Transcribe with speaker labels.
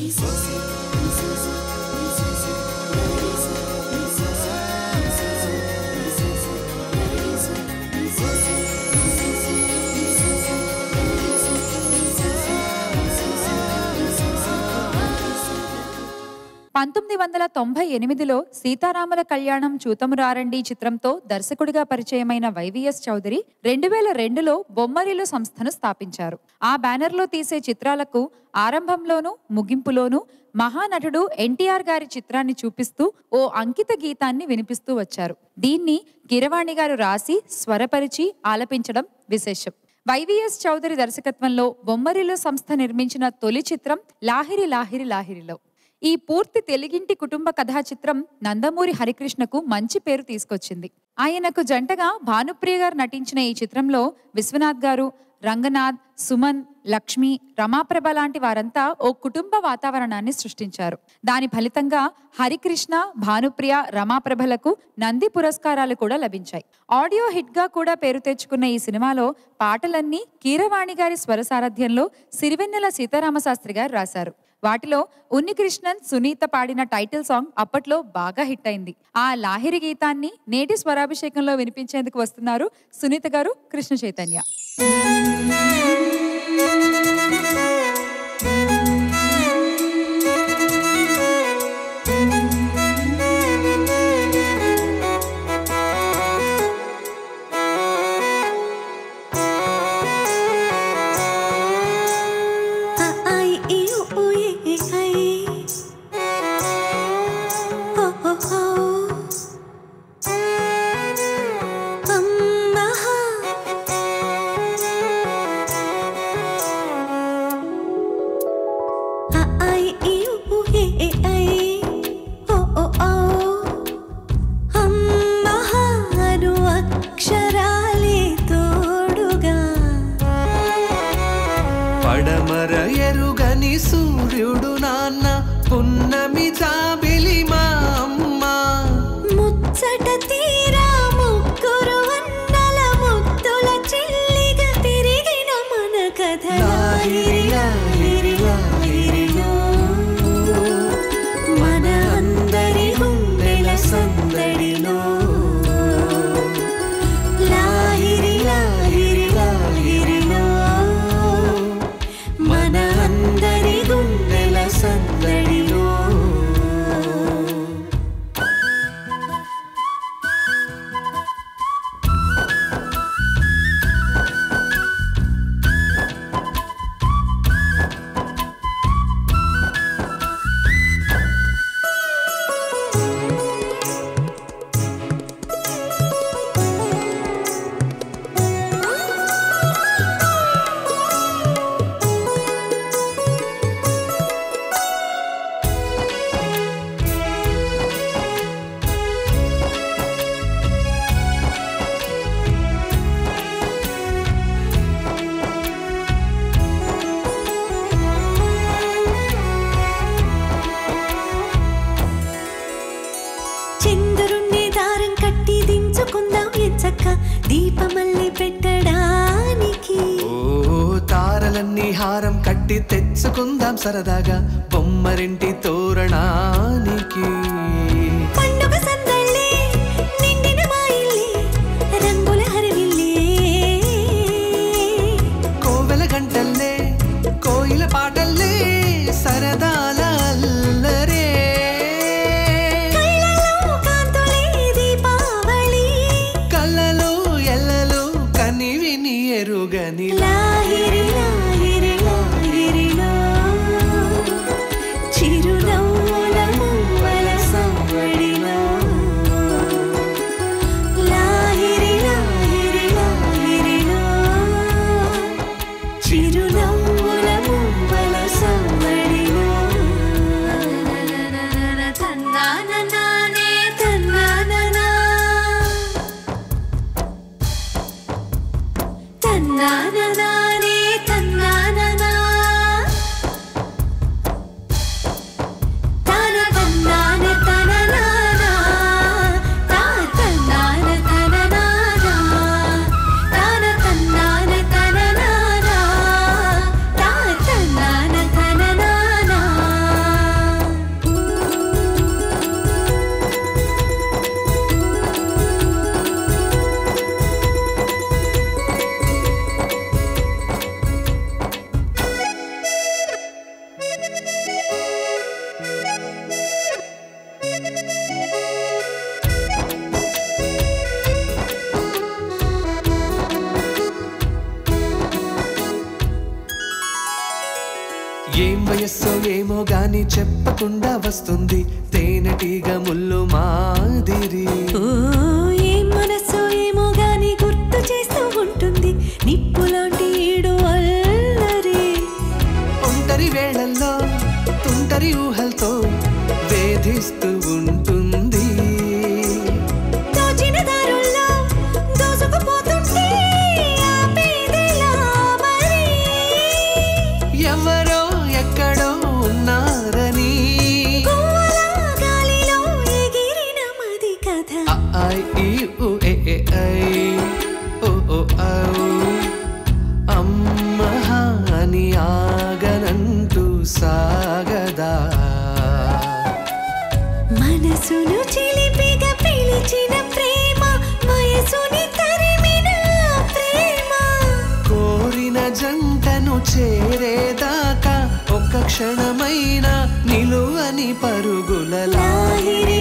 Speaker 1: పంతొమ్మిది వందల తొంభై ఎనిమిదిలో సీతారాముల కళ్యాణం చూతమురారండి చిత్రంతో దర్శకుడిగా పరిచయమైన వైవిఎస్ చౌదరి రెండు వేల రెండులో బొమ్మరిలు సంస్థను స్థాపించారు ఆ బ్యానర్లో తీసే చిత్రాలకు ఆరంభంలోనూ ముగింపులోనూ మహానటుడు ఎన్టీఆర్ గారి చిత్రాన్ని చూపిస్తూ ఓ అంకిత గీతాన్ని వినిపిస్తూ వచ్చారు దీన్ని కిరవాణి గారు రాసి స్వరపరిచి ఆలపించడం విశేషం వైవిఎస్ చౌదరి దర్శకత్వంలో బొమ్మరిలు సంస్థ నిర్మించిన తొలి చిత్రం లాహిరి లాహిరి లాహిరిలో ఈ పూర్తి తెలుగింటి కుటుంబ కథా చిత్రం నందమూరి హరికృష్ణకు మంచి పేరు తీసుకొచ్చింది ఆయనకు జంటగా భానుప్రియ గారు నటించిన ఈ చిత్రంలో విశ్వనాథ్ గారు రంగనాథ్ సుమన్ లక్ష్మి రమాప్రభ లాంటి వారంతా ఓ కుటుంబ వాతావరణాన్ని సృష్టించారు దాని ఫలితంగా హరికృష్ణ భానుప్రియ రమాప్రభలకు నంది పురస్కారాలు కూడా లభించాయి ఆడియో హిట్ గా కూడా పేరు తెచ్చుకున్న ఈ సినిమాలో పాటలన్నీ కీరవాణి గారి స్వర సారథ్యంలో సిరివెన్నెల సీతారామశాస్త్రి గారు రాశారు వాటిలో ఉన్నికృష్ణన్ సునీత పాడిన టైటిల్ సాంగ్ అప్పట్లో బాగా హిట్ అయింది ఆ లాహిరి గీతాన్ని నేటి స్వరాభిషేకంలో వినిపించేందుకు వస్తున్నారు సునీత గారు కృష్ణ చైతన్య
Speaker 2: ఆ ఐ ఈ ఉ ఏ ఏ ఐ ఓ ఓ ఓ అమ్మహ ఆ ఐ ఈ ఉ ఏ ఏ ఐ ఓ ఓ ఓ అమ్మహ అను అక్షరాలే తోడుగా
Speaker 3: పడమర ఎరుగని సూర్యుడు నాన్న పున్నమి జాబిలి మా అమ్మ
Speaker 2: ముచ్చట తీరా ముగ్గురు అన్నల ముద్దుల చెల్లిగా తిరిగిన మన కథ లాహిరి లాహిరి లాహిరిలో మన అందరి గుండెల సందడిలో లాహిరి లాహిరి లాహిరిలో మన అందరి గుండెల సందడిలో చంద్రుణ్ణి దారం కట్టి దించుకుందాం ఎంచక్క దీపమల్లి పెట్టడానికి
Speaker 3: ఓ తారలన్నీ హారం కట్టి తెచ్చుకుందాం సరదాగా బొమ్మరింటి తోరణానికి
Speaker 2: పండుగ సందళ్ళే నిండిన మా ఇల్లే రంగుల హరివిల్లే
Speaker 3: కోవెల గంటల్లే కోయిల పాటల్లే సరదాల అల్లరే
Speaker 2: కళ్ళలో కాంతులే దీపావళి
Speaker 3: కళ్ళలో ఎల్లలో కనివిని ఎరుగని
Speaker 2: లాహిరి లాహిరి లాహిరిలో చిరునవ్వుల మువ్వల సంవడిలో లాహిరి లాహిరి లాహిరిలో చిరునవ్వుల మువ్వల సంవడిలో తన్నాననానే తన్నాననా తన్నాననానే తన్నాననా తాన తన్నాన తననానా తా తన్నాన తననానా తాన తన్నాన తననానా తా తన్నాన తననానా
Speaker 3: ఏం వయస్సో ఏమో గాని చెప్పకుండా వస్తుంది తేనెటీగ ముళ్ళు మాదిరి
Speaker 2: ఓ ఏం మనసో ఏమో గాని గుర్తు చేస్తూ ఉంటుంది నిప్పులాంటి ఈడు అల్లరి
Speaker 3: ఒంటరి వేళల్లో తుంటరి ఊహలతో వేధిస్తూ ఉంటుంది
Speaker 2: దోచిన దారుల్లో దోసుకుపోతుంటే ఆపేదెలా మరి
Speaker 3: ఎవరో ఎక్కడో ఉన్నారని
Speaker 2: గువ్వలా గాలిలో ఎగిరిన మది కథ
Speaker 3: ఆ, ఐ, ఈ, ఉ, ఏ, ఏ, ఐ, ఓ, ఓ, ఔ. అమ్మ అని ఆగనంటూ సాగదా
Speaker 2: మనసును చిలిపిగా పిలిచిన ప్రేమ వయసుని తరిమిన ప్రేమ
Speaker 3: కోరిన జంటను చేరేదాకా ఒక్క క్షణమైన నిలువని పరుగులలా
Speaker 2: లాహిరి